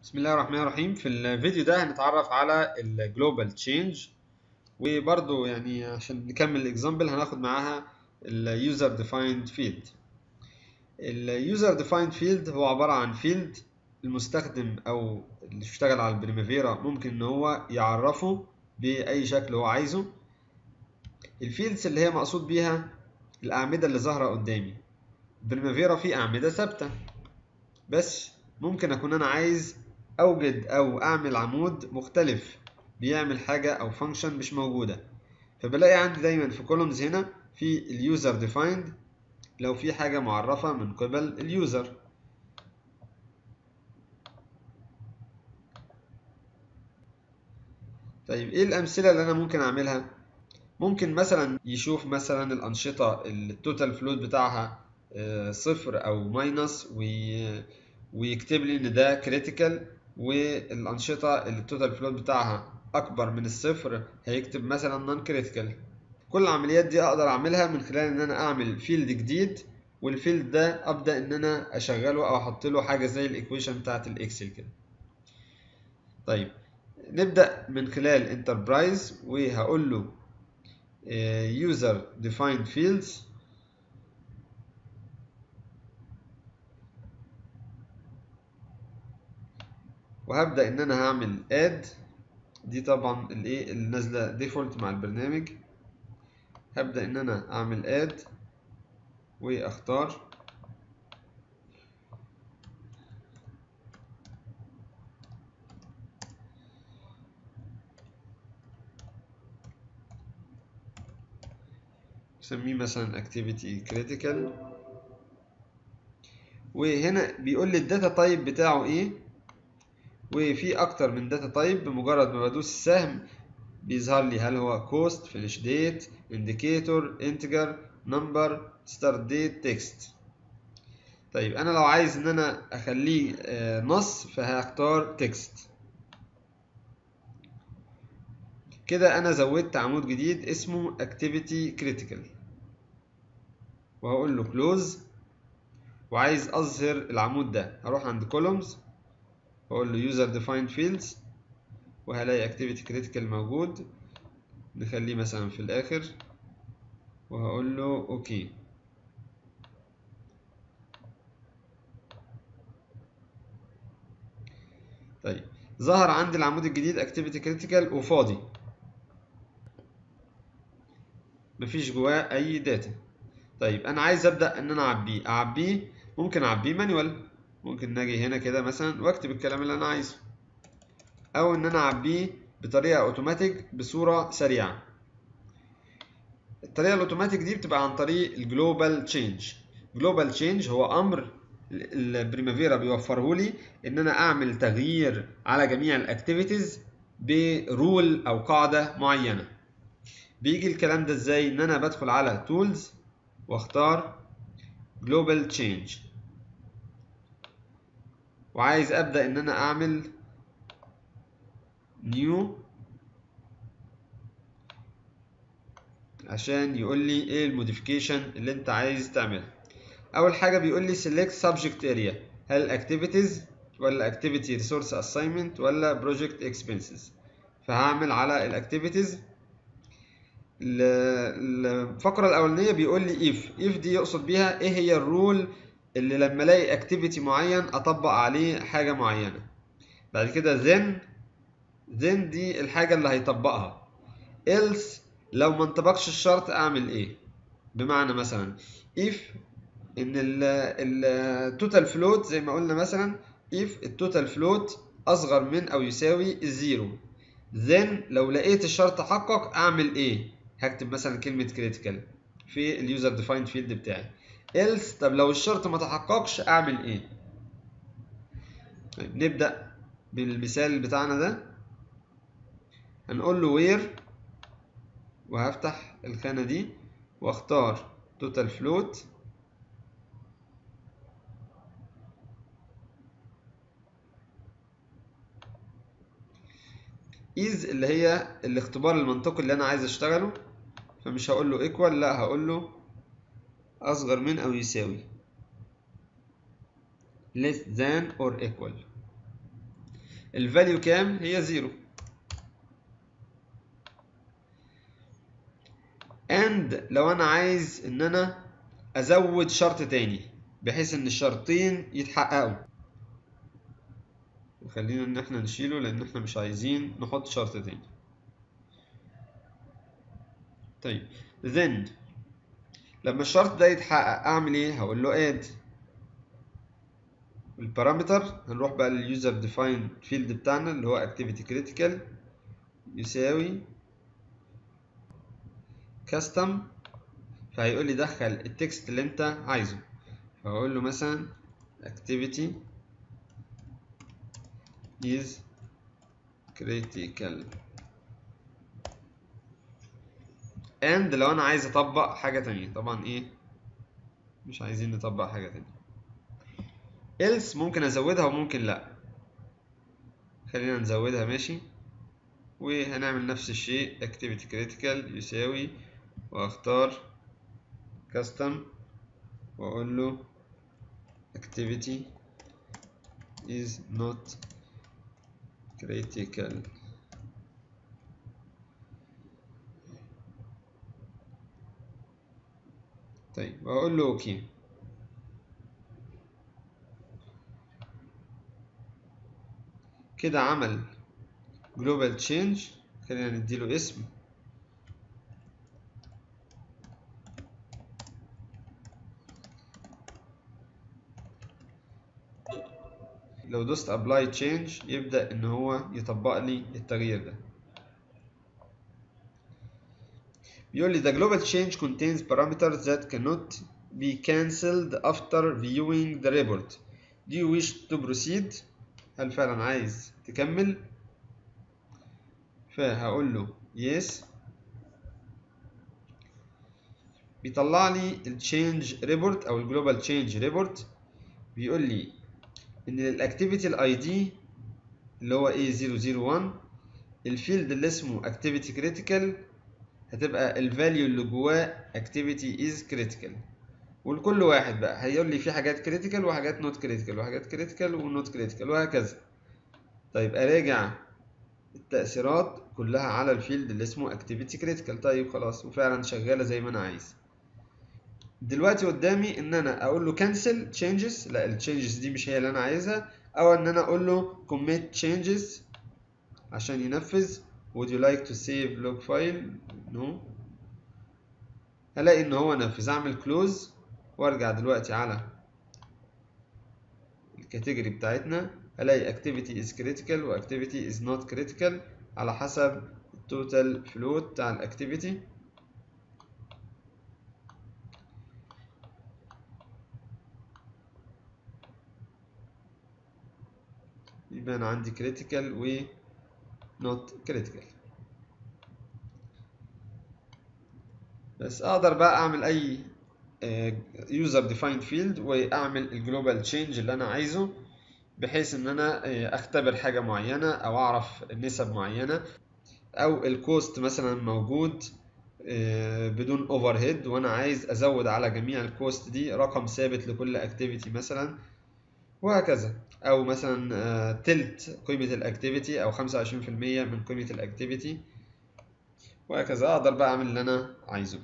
بسم الله الرحمن الرحيم في الفيديو ده هنتعرف على الجلوبال تشينج وبرضو يعني عشان نكمل الاكزامبل هناخد معاها اليوزر ديفايند فيلد اليوزر ديفايند فيلد هو عبارة عن فيلد المستخدم او اللي بيشتغل على البريمافيرا ممكن ان هو يعرفه باي شكل هو عايزه الفيلدز اللي هي مقصود بيها الاعمدة اللي ظاهرة قدامي البريمافيرا فيه اعمدة ثابتة بس ممكن اكون انا عايز اوجد او اعمل عمود مختلف بيعمل حاجة او فانكشن مش موجودة فبلاقي عندي دايما في كولومز هنا في اليوزر ديفايند لو في حاجة معرفة من قبل اليوزر طيب ايه الامثلة اللي انا ممكن اعملها ممكن مثلا يشوف مثلا الانشطة التوتال فلوت بتاعها صفر او ماينس ويكتب لي ان ده كريتيكال والانشطه اللي التوتال فلوت بتاعها اكبر من الصفر هيكتب مثلا نون كريتيكال كل العمليات دي اقدر اعملها من خلال ان انا اعمل فيلد جديد والفيلد ده ابدا ان انا اشغله او احط له حاجه زي الايكويشن بتاعه الاكسل كده طيب نبدا من خلال انتربرايز وهقول له يوزر ديفايند فيلدز وهبدا ان انا هعمل اد دي طبعا الايه اللي نازله ديفولت مع البرنامج هبدا ان انا اعمل اد واختار نسميه مثلا activity critical وهنا بيقول لي الداتا تايب بتاعه ايه وفي اكتر من داتا تايب بمجرد ما بدوس السهم بيظهر لي هل هو كوست فينيش ديت انديكيتور انتجر نمبر ستارت ديت تكست طيب انا لو عايز ان انا اخليه نص فهختار تكست كده انا زودت عمود جديد اسمه activity critical وهقول له close وعايز اظهر العمود ده هروح عند columns واقول له user defined fields وهلاقي activity critical موجود نخليه مثلا في الاخر وهقول له اوكي طيب ظهر عندي العمود الجديد activity critical وفاضي مفيش جواه اي داتا طيب انا عايز ابدا ان انا اعبيه اعبيه ممكن اعبيه مانيوال ممكن نجي هنا كده مثلا واكتب الكلام اللي انا عايزه او ان انا اعبيه بطريقه اوتوماتيك بصوره سريعه الطريقه الاوتوماتيك دي بتبقى عن طريق الجلوبال تشينج جلوبال تشينج هو امر البريمافيرا بيوفره لي ان انا اعمل تغيير على جميع الاكتيفيتيز برول او قاعده معينه بيجي الكلام ده ازاي ان انا بدخل على تولز واختار جلوبال تشينج وعايز ابدا ان انا اعمل نيو عشان يقول لي ايه الموديفيكيشن اللي انت عايز تعملها اول حاجه بيقول لي select subject area هل activities ولا activity resource assignment ولا project expenses فهعمل على الاكتيفيتيز الفقره الاولانيه بيقول لي if if دي يقصد بيها ايه هي الرول اللي لما الاقي اكتيفيتي معين اطبق عليه حاجه معينه بعد كده then then دي الحاجه اللي هيطبقها else لو ما انطبقش الشرط اعمل ايه بمعنى مثلا if ان التوتال فلوت زي ما قلنا مثلا if التوتال فلوت اصغر من او يساوي الزيرو then لو لقيت الشرط حقق اعمل ايه هكتب مثلا كلمه critical في اليوزر ديفايند فيلد بتاعي else طب لو الشرط ما تحققش اعمل ايه طيب نبدا بالمثال بتاعنا ده هنقول له where وهفتح الخانه دي واختار total float is اللي هي الاختبار المنطقي اللي انا عايز اشتغله فمش هقول له equal لا هقول له أصغر من أو يساوي less than or equal الفاليو كام هي زيرو and لو انا عايز ان انا ازود شرط تاني بحيث ان الشرطين يتحققوا خلينا ان احنا نشيله لان احنا مش عايزين نحط شرط تاني طيب then لما الشرط ده يتحقق اعمل ايه هقول له add البارامتر هنروح بقى لليوزر ديفاين فيلد بتاعنا اللي هو activity critical يساوي custom فهيقول لي دخل التكست اللي انت عايزه فهقول له مثلا activity is critical and لو انا عايز اطبق حاجة تانية طبعا ايه مش عايزين نطبق حاجة تانية else ممكن ازودها وممكن لا خلينا نزودها ماشي وهنعمل نفس الشيء activity critical يساوي واختار custom واقول له activity is not critical طيب واقول له اوكي كده عمل global change خلينا نديله اسم لو دوست apply change يبدأ ان هو يطبق لي التغيير ده بيقول لي the global change contains parameters that cannot be cancelled after viewing the report do you wish to proceed هل فعلا عايز تكمل فهقول له yes بيطلع لي التشينج ريبورت او الجلوبال تشينج ريبورت بيقول لي ان الاكتيفيتي الاي دي اللي هو A001 الفيلد اللي اسمه activity critical هتبقى الفاليو اللي جواه activity is critical ولكل واحد بقى هيقول لي في حاجات critical وحاجات not critical وحاجات critical و not critical وهكذا طيب اراجع التأثيرات كلها على الفيلد اللي اسمه activity critical طيب خلاص وفعلا شغالة زي ما انا عايز دلوقتي قدامي ان انا اقول له cancel changes لا التشينجز دي مش هي اللي انا عايزها او ان انا اقول له commit changes عشان ينفذ would you like to save log file no هلاقي ان هو نفذ اعمل close وارجع دلوقتي على الكاتيجوري بتاعتنا هلاقي activity is critical و activity is not critical على حسب التوتال فلوت بتاع الاكتيفيتي يبقى انا عندي critical و not critical بس اقدر بقى اعمل اي user defined field واعمل الجلوبال change اللي انا عايزه بحيث ان انا اختبر حاجه معينه او اعرف نسب معينه او الكوست مثلا موجود بدون اوفر هيد وانا عايز ازود على جميع الكوست دي رقم ثابت لكل اكتيفيتي مثلا وهكذا او مثلا تلت قيمه الاكتيفيتي او 25% من قيمه الاكتيفيتي وهكذا اقدر بقى اعمل اللي انا عايزه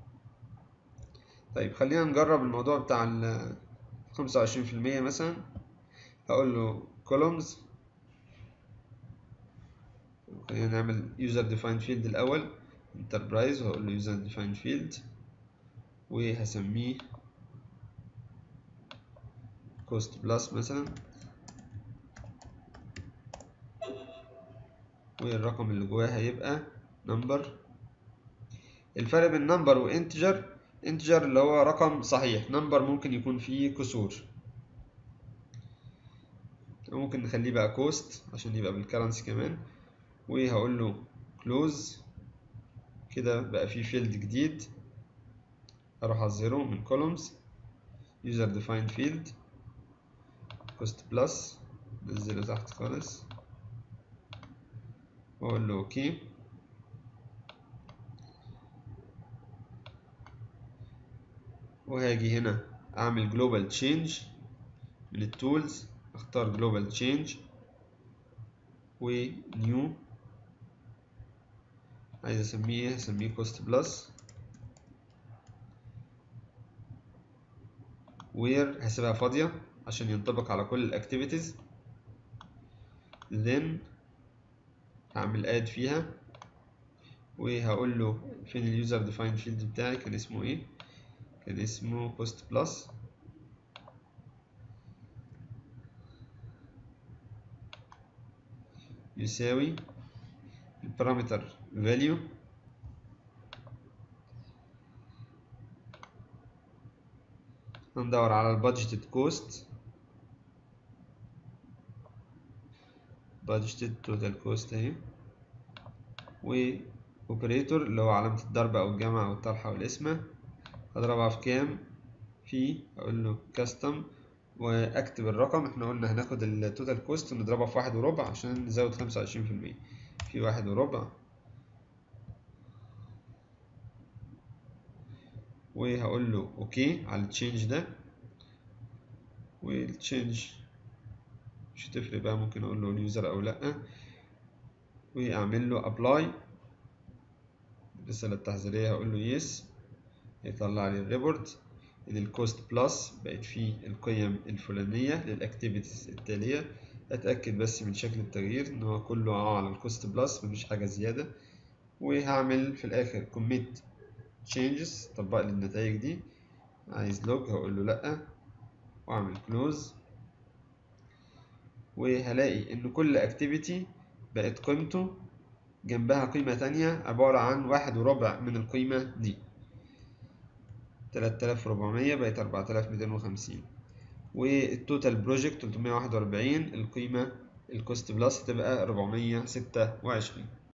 طيب خلينا نجرب الموضوع بتاع ال 25% مثلا هقول له columns خلينا نعمل user defined field الأول enterprise وهقول له user defined field وهسميه cost plus مثلا والرقم اللي جواه هيبقى number الفرق بين number وانتجر انتجر اللي هو رقم صحيح number ممكن يكون فيه كسور ممكن نخليه بقى كوست عشان يبقى بالكرنسي كمان وهقول له كلوز كده بقى في فيلد جديد اروح اظهره من columns user defined field cost plus نزله تحت خالص واقول له اوكي وهاجي هنا اعمل global change من التولز اختار global change ونيو عايز اسميه ايه هسميه كوست بلس وير هسيبها فاضية عشان ينطبق على كل الاكتيفيتيز then هعمل اد فيها وهقول له فين اليوزر ديفايند فيلد بتاعي كان اسمه ايه كان اسمه كوست بلس يساوي البارامتر value هندور على البادجيتد كوست budgeted total cost اهي و operator اللي هو علامة الضرب أو الجمع أو الطرح أو القسمة هضربها في كام في أقول له custom وأكتب الرقم احنا قلنا هناخد التوتال كوست ونضربها في واحد وربع عشان نزود خمسة وعشرين في المية في واحد وربع وهقول له اوكي على التشينج ده والتشينج مش هتفرق بقى ممكن اقول له اليوزر او لا واعمل له ابلاي الرسالة التحذيرية هقول له يس يطلع لي الريبورت ان الكوست بلس بقت فيه القيم الفلانية للاكتيفيتيز التالية اتأكد بس من شكل التغيير ان هو كله اه على الكوست بلس مفيش حاجة زيادة وهعمل في الاخر commit changes طبق لي النتائج دي عايز لوج هقول له لأ واعمل close وهلاقي ان كل اكتيفيتي بقت قيمته جنبها قيمة تانية عبارة عن واحد وربع من القيمة دي تلات آلاف وربعمية بقت أربعة آلاف ميتين وخمسين والتوتال بروجكت تلتمية واحد وأربعين القيمة الكوست بلس هتبقى ربعمية ستة وعشرين